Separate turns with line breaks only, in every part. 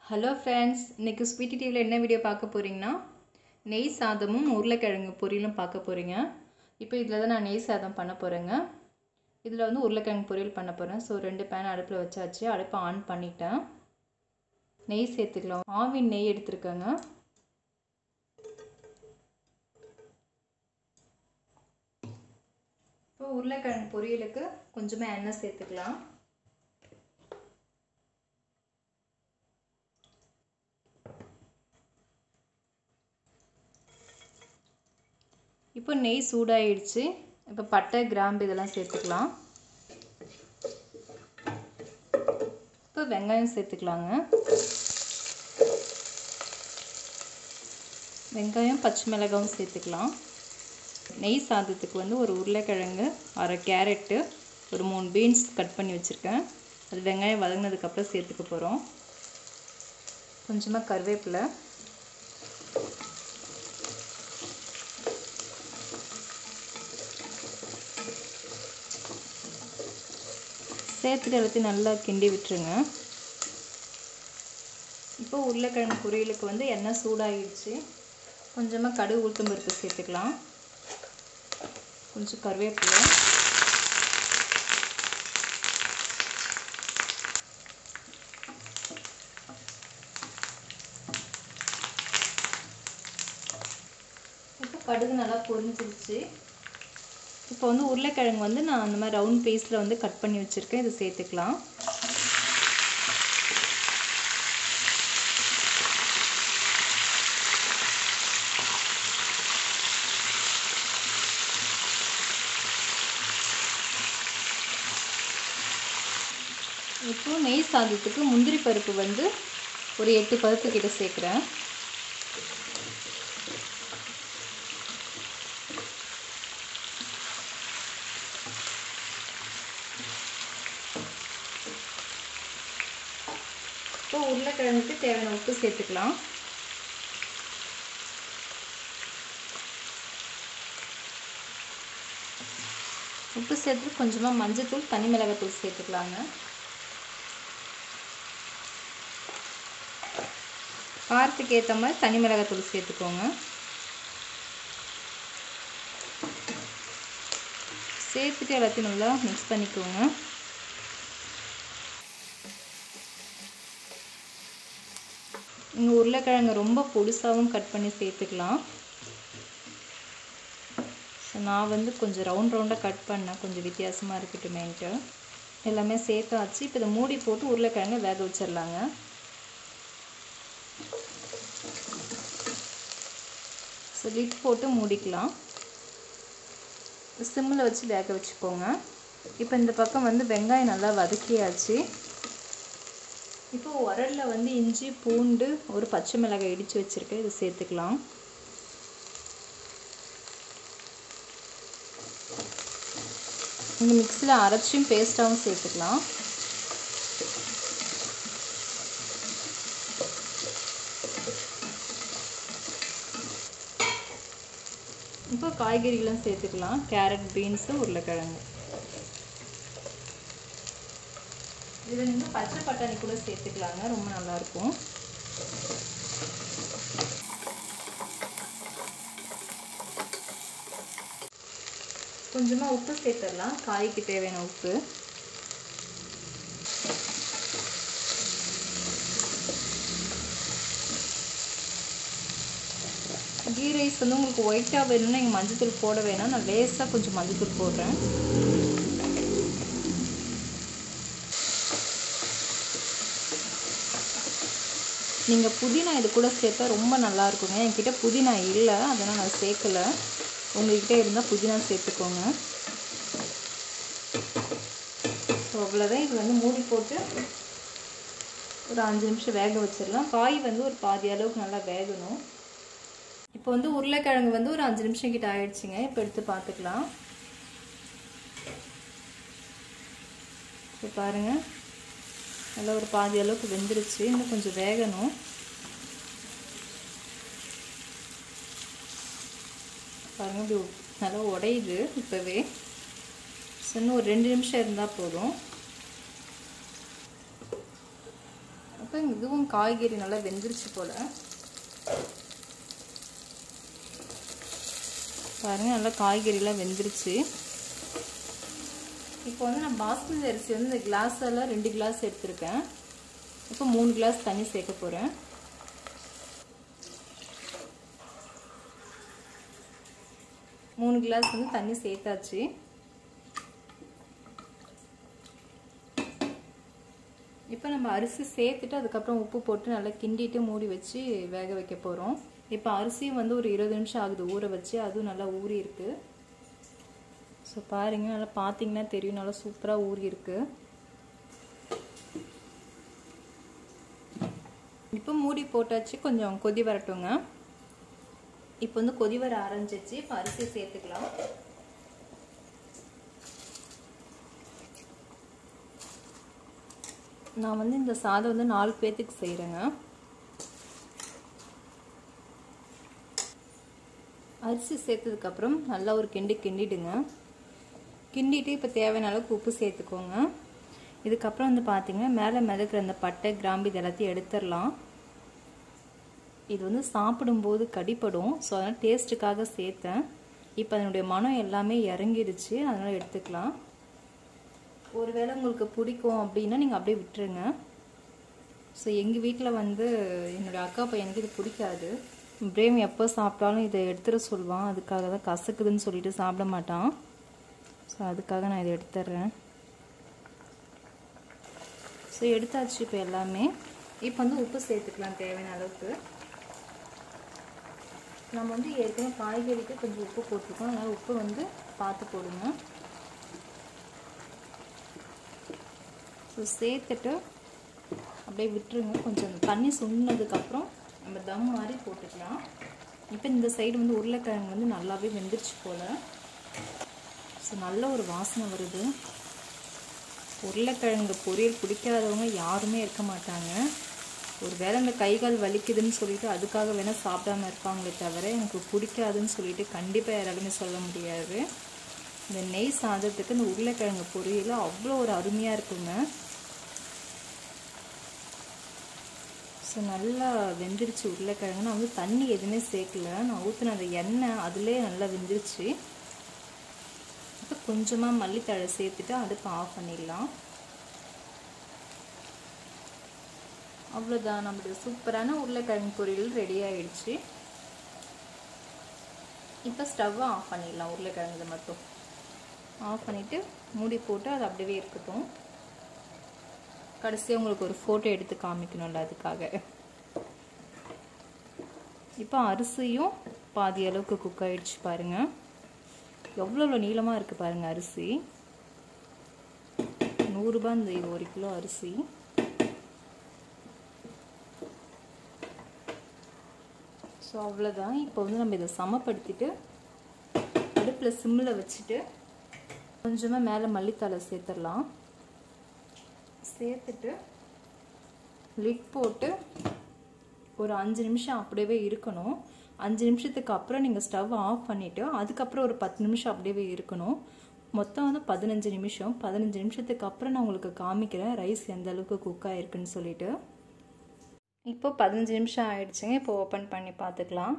hello friends இன்றைக்கி sweetie டிவியில் என்ன வீடியோ பார்க்க போகிறீங்கன்னா நெய் சாதமும் உருளைக்கிழங்கு பொரியலும் பார்க்க போகிறீங்க இப்போ இதில் தான் நான் நெய் சாதம் பண்ண போகிறேங்க இதில் வந்து உருளைக்கிழங்கு பொரியல் பண்ண போகிறேன் ஸோ ரெண்டு பேன் அடுப்பில் வச்சாச்சு அடுப்பை ஆன் பண்ணிட்டேன் நெய் சேர்த்துக்கலாம் ஆவின் நெய் எடுத்துருக்கேங்க இப்போ உருளைக்கிழங்கு பொரியலுக்கு கொஞ்சமாக எண்ணெய் சேர்த்துக்கலாம் இப்போ நெய் சூடாயிடுச்சு இப்போ பட்டை கிராம்பு இதெல்லாம் சேர்த்துக்கலாம் இப்போ வெங்காயம் சேர்த்துக்கலாங்க வெங்காயம் பச்சை மிளகாவும் சேர்த்துக்கலாம் நெய் சாதத்துக்கு வந்து ஒரு உருளைக்கிழங்கு அரை கேரட்டு ஒரு மூணு பீன்ஸ் கட் பண்ணி வச்சுருக்கேன் அது வெங்காயம் வதங்கினதுக்கப்புறம் சேர்த்துக்க போகிறோம் கொஞ்சமாக கருவேப்பிலை சேர்த்துட்டு எல்லாத்தையும் நல்லா கிண்டி விட்டுருங்க இப்போ உருளைக்கிழங்கு பொரியலுக்கு வந்து எண்ணெய் சூடாகிடுச்சு கொஞ்சமாக கடுகு உளுத்தம் பருப்பு சேர்த்துக்கலாம் கொஞ்சம் கருவேப்பிலை இப்போ கடுகு நல்லா பொரிஞ்சிருச்சு இப்போ வந்து உருளைக்கிழங்கு வந்து நான் அந்த மாதிரி ரவுண்ட் பீஸில் வந்து கட் பண்ணி வச்சுருக்கேன் இதை சேர்த்துக்கலாம் இப்போ நெய் சாதத்துக்கு முந்திரி பருப்பு வந்து ஒரு எட்டு பருப்பு கிட்ட சேர்க்குறேன் இப்போ உருளைக்கிழங்குக்கு தேவையான உப்பு சேர்த்துக்கலாம் உப்பு சேர்த்து கொஞ்சமாக மஞ்சத்தூள் தனி மிளகாத்தூள் சேர்த்துக்கலாங்க காரத்துக்கு ஏற்ற மாதிரி தனி மிளகாத்தூள் சேர்த்துக்கோங்க சேர்த்துட்டு எல்லாத்தையும் நல்லா மிக்ஸ் பண்ணிக்கோங்க இங்கே உருளைக்கிழங்கு ரொம்ப பொடிசாகவும் கட் பண்ணி சேர்த்துக்கலாம் ஸோ நான் வந்து கொஞ்சம் ரவுண்ட் ரவுண்டாக கட் பண்ணேன் கொஞ்சம் வித்தியாசமாக இருக்கட்டுமேன்ட்டு எல்லாமே சேர்த்தாச்சு இப்போ இதை மூடி போட்டு உருளைக்கிழங்கு வேக வச்சிடலாங்க ஸோ லிட் போட்டு மூடிக்கலாம் சிம்மில் வச்சு வேக வச்சுக்கோங்க இப்போ இந்த பக்கம் வந்து வெங்காயம் நல்லா வதக்கியாச்சு இப்போ உரலில் வந்து இஞ்சி பூண்டு ஒரு பச்சை மிளகாய் இடித்து வச்சுருக்கேன் இதை சேர்த்துக்கலாம் நீங்கள் மிக்சியில் அரைச்சியும் பேஸ்ட்டாகவும் சேர்த்துக்கலாம் இப்போ காய்கறிகளும் சேர்த்துக்கலாம் கேரட் பீன்ஸு உருளைக்கிழங்கு இதில் நீங்கள் பச்சை பட்டாணி கூட சேர்த்துக்கலாங்க ரொம்ப நல்லாயிருக்கும் கொஞ்சமாக உப்பு சேர்த்துடலாம் காய்க்கு தேவையான உப்பு கீ ரைஸ் வந்து உங்களுக்கு ஒயிட்டாக வேணும்னா நீங்கள் மஞ்சத்தூள் போட வேணாம் நான் லேஸாக கொஞ்சம் மஞ்சத்தூள் போடுறேன் நீங்கள் புதினா இது கூட சேர்த்தா ரொம்ப நல்லா இருக்குங்க என்கிட்ட புதினா இல்லை அதனால் நான் சேர்க்கலை உங்கள்கிட்ட இருந்தால் புதினா சேர்த்துக்கோங்க ஸோ அவ்வளோதான் இது வந்து மூடி போட்டு ஒரு அஞ்சு நிமிஷம் வேக வச்சிடலாம் காய் வந்து ஒரு பாதி அளவுக்கு நல்லா வேகணும் இப்போ வந்து உருளைக்கிழங்கு வந்து ஒரு அஞ்சு நிமிஷம் கிட்ட ஆயிடுச்சுங்க இப்போ எடுத்து பார்த்துக்கலாம் இப்போ பாருங்கள் நல்லா ஒரு பாதி அளவுக்கு வெந்துருச்சு இன்னும் கொஞ்சம் வேகணும் பாருங்கள் இப்படி நல்லா உடையுது இப்போவே இன்னும் ஒரு ரெண்டு நிமிஷம் இருந்தால் போதும் இப்போ இதுவும் காய்கறி நல்லா வெந்துருச்சு போல் பாருங்கள் நல்லா காய்கறிலாம் வெந்துருச்சு இப்போ வந்து நான் பாஸ்மதி அரிசி வந்து இந்த கிளாஸ் எல்லாம் ரெண்டு கிளாஸ் எடுத்திருக்கேன் இப்போ மூணு கிளாஸ் தண்ணி சேர்க்க போகிறேன் மூணு கிளாஸ் வந்து தண்ணி சேர்த்தாச்சு இப்போ நம்ம அரிசி சேர்த்துட்டு அதுக்கப்புறம் உப்பு போட்டு நல்லா கிண்டிட்டு மூடி வச்சு வேக வைக்க போகிறோம் இப்போ அரிசியும் வந்து ஒரு இருபது நிமிஷம் ஆகுது ஊற வச்சு அதுவும் நல்லா ஊறி இருக்கு ஸோ பாருங்க நல்லா பார்த்தீங்கன்னா தெரியும் நல்லா சூப்பராக ஊறி இருக்கு இப்போ மூடி போட்டாச்சு கொஞ்சம் கொதி வரட்டுங்க இப்போ வந்து கொதி வர ஆரம்பிச்சிச்சு இப்போ அரிசி சேர்த்துக்கலாம் நான் வந்து இந்த சாதம் வந்து நாலு பேர்த்துக்கு செய்கிறேங்க அரிசி சேர்த்ததுக்கப்புறம் நல்லா ஒரு கிண்டி கிண்டிடுங்க கிண்டிட்டு இப்போ தேவையான அளவுக்கு உப்பு சேர்த்துக்கோங்க இதுக்கப்புறம் வந்து பார்த்தீங்கன்னா மேலே மிதக்கிற அந்த பட்டை கிராம்பு இது எல்லாத்தையும் எடுத்துடலாம் இது வந்து சாப்பிடும்போது கடிப்படும் ஸோ அதனால் டேஸ்ட்டுக்காக சேர்த்தேன் இப்போ அதனுடைய மனம் எல்லாமே இறங்கிடுச்சு அதனால் எடுத்துக்கலாம் ஒருவேளை உங்களுக்கு பிடிக்கும் அப்படின்னா நீங்கள் அப்படியே விட்டுருங்க ஸோ எங்கள் வீட்டில் வந்து என்னுடைய அக்கா பையனுக்கு இது பிடிக்காது பிரேம் எப்போ சாப்பிட்டாலும் இதை எடுத்துட சொல்லுவான் அதுக்காக தான் கசக்குதுன்னு சொல்லிட்டு சாப்பிட மாட்டான் ஸோ அதுக்காக நான் இதை எடுத்துட்றேன் ஸோ எடுத்தாச்சு இப்போ எல்லாமே இப்போ வந்து உப்பு சேர்த்துக்கலாம் தேவையான அளவுக்கு நம்ம வந்து ஏற்கனவே காய்கறிக்கு கொஞ்சம் உப்பு போட்டிருக்கோம் அதனால் உப்பு வந்து பார்த்து போடுங்க ஸோ சேர்த்துட்டு அப்படியே விட்டுருங்க கொஞ்சம் தண்ணி சுண்டினதுக்கப்புறம் நம்ம தம் மாதிரி போட்டுக்கலாம் இப்போ இந்த சைடு வந்து உருளைக்கிழங்கு வந்து நல்லாவே வெந்துருச்சு போல் ஸோ நல்ல ஒரு வாசனை வருது உருளைக்கிழங்கு பொரியல் பிடிக்காதவங்க யாருமே இருக்க மாட்டாங்க ஒரு வேளை இந்த கைகால் வலிக்குதுன்னு சொல்லிட்டு அதுக்காக வேணால் சாப்பிடாம இருப்பாங்களே தவிர எனக்கு பிடிக்காதுன்னு சொல்லிட்டு கண்டிப்பாக யாராலுமே சொல்ல முடியாது இந்த நெய் சாதத்துக்கு இந்த உருளைக்கிழங்கு பொரியல் அவ்வளோ ஒரு அருமையாக இருக்குங்க ஸோ நல்லா வெந்துருச்சு உருளைக்கிழங்கு நான் வந்து தண்ணி எதுவுமே சேர்க்கல நான் ஊற்றின அந்த எண்ணெய் அதிலே நல்லா வெந்துருச்சு இப்போ கொஞ்சமாக மல்லித்தழை சேர்த்துட்டு அடுப்பு ஆஃப் பண்ணிடலாம் அவ்வளோதான் நம்மளுடைய சூப்பரான உருளைக்கிழங்கு பொரியல் ரெடி ஆயிடுச்சு இப்போ ஸ்டவ்வை ஆஃப் பண்ணிடலாம் உருளைக்கிழங்கு மட்டும் ஆஃப் பண்ணிவிட்டு மூடி போட்டு அது அப்படியே இருக்கட்டும் கடைசியாக உங்களுக்கு ஒரு ஃபோட்டோ எடுத்து காமிக்கணும்ல அதுக்காக இப்போ அரிசியும் பாதி அளவுக்கு குக் ஆகிடுச்சு பாருங்கள் எவ்வளோ எவ்வளோ நீளமாக இருக்குது பாருங்கள் அரிசி நூறுரூபா இந்த ஒரு கிலோ அரிசி ஸோ அவ்வளோதான் இப்போ வந்து நம்ம இதை சமப்படுத்திட்டு அடுப்பில் சிம்மில் வச்சுட்டு கொஞ்சமாக மேலே மல்லித்தலை சேர்த்துடலாம் சேர்த்துட்டு லிட் போட்டு ஒரு அஞ்சு நிமிஷம் அப்படியே இருக்கணும் அஞ்சு நிமிஷத்துக்கு அப்புறம் நீங்கள் ஸ்டவ் ஆஃப் பண்ணிவிட்டு அதுக்கப்புறம் ஒரு பத்து நிமிஷம் அப்படியே இருக்கணும் மொத்தம் வந்து பதினஞ்சு நிமிஷம் பதினஞ்சு நிமிஷத்துக்கு அப்புறம் நான் உங்களுக்கு காமிக்கிறேன் ரைஸ் எந்த அளவுக்கு குக் ஆகிருக்குன்னு சொல்லிட்டு இப்போ பதினஞ்சு நிமிஷம் ஆயிடுச்சுங்க இப்போ ஓப்பன் பண்ணி பார்த்துக்கலாம்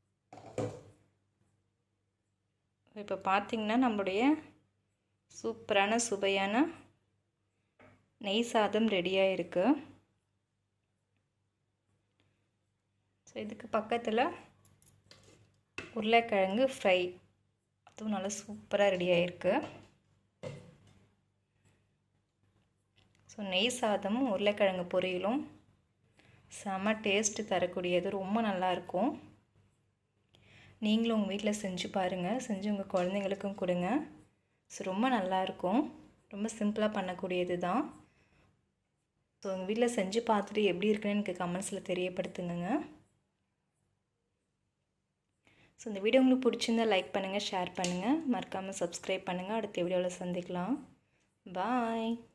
இப்போ பார்த்தீங்கன்னா நம்மளுடைய சூப்பரான சுவையான நெய் சாதம் ரெடியாக இருக்குது ஸோ இதுக்கு பக்கத்தில் உருளைக்கிழங்கு ஃப்ரை அதுவும் நல்லா சூப்பராக ரெடி ஆகிருக்கு ஸோ நெய் சாதமும் உருளைக்கிழங்கு பொரியலும் செம டேஸ்ட்டு தரக்கூடியது ரொம்ப நல்லாயிருக்கும் நீங்களும் உங்கள் வீட்டில் செஞ்சு பாருங்கள் செஞ்சு உங்கள் குழந்தைங்களுக்கும் கொடுங்க ஸோ ரொம்ப நல்லாயிருக்கும் ரொம்ப சிம்பிளாக பண்ணக்கூடியது தான் ஸோ உங்கள் வீட்டில் செஞ்சு பார்த்துட்டு எப்படி இருக்குன்னு எனக்கு கமெண்ட்ஸில் தெரியப்படுத்துங்க ஸோ இந்த வீடியோ உங்களுக்கு பிடிச்சிருந்தா லைக் பண்ணுங்கள் ஷேர் பண்ணுங்கள் மறக்காமல் சப்ஸ்கிரைப் பண்ணுங்கள் அடுத்த வீடியோவில் சந்திக்கலாம் பாய்